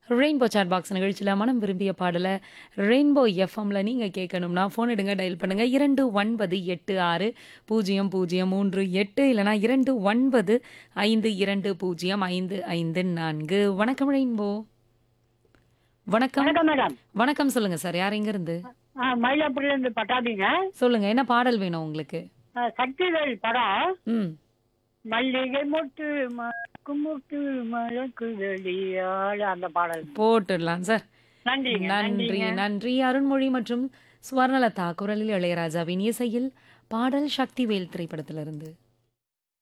rainbow chat box நிகழ்ச்சியில் மனம் விரும்பிய பாடலை ரெயின்போ எஃப்எம்ல நீங்கள் கேட்கணும்னா ஃபோன் எடுங்க டயல் பண்ணுங்க இரண்டு ஒன்பது எட்டு ஆறு பூஜ்ஜியம் பூஜ்ஜியம் மூன்று எட்டு இல்லைனா இரண்டு ஒன்பது ஐந்து இரண்டு பூஜ்ஜியம் ஐந்து ஐந்து நான்கு வணக்கம் ரெயின்போ வணக்கம் வணக்கம் மேடம் வணக்கம் சொல்லுங்க சார் யார் எங்க இருந்து ஆ, மயிலாப்பூர்ல இருந்து பட்டாபிங்க சொல்லுங்க என்ன பாடல் வேணும் உங்களுக்கு ஆ, சக்திவேல் படம் ம் மல்லிகை மொட்டு மக்கு மலக்குதடியாள் அந்த பாடல் போட்டுடலாம் சார் நன்றிங்க நன்றி நன்றிங்க நன்றி அருண்மொழி மற்றும் ஸ்வர்ணலதா குரலில் இளையராஜாவின் இசையில் பாடல் சக்திவேல் திரைப்படத்திலிருந்து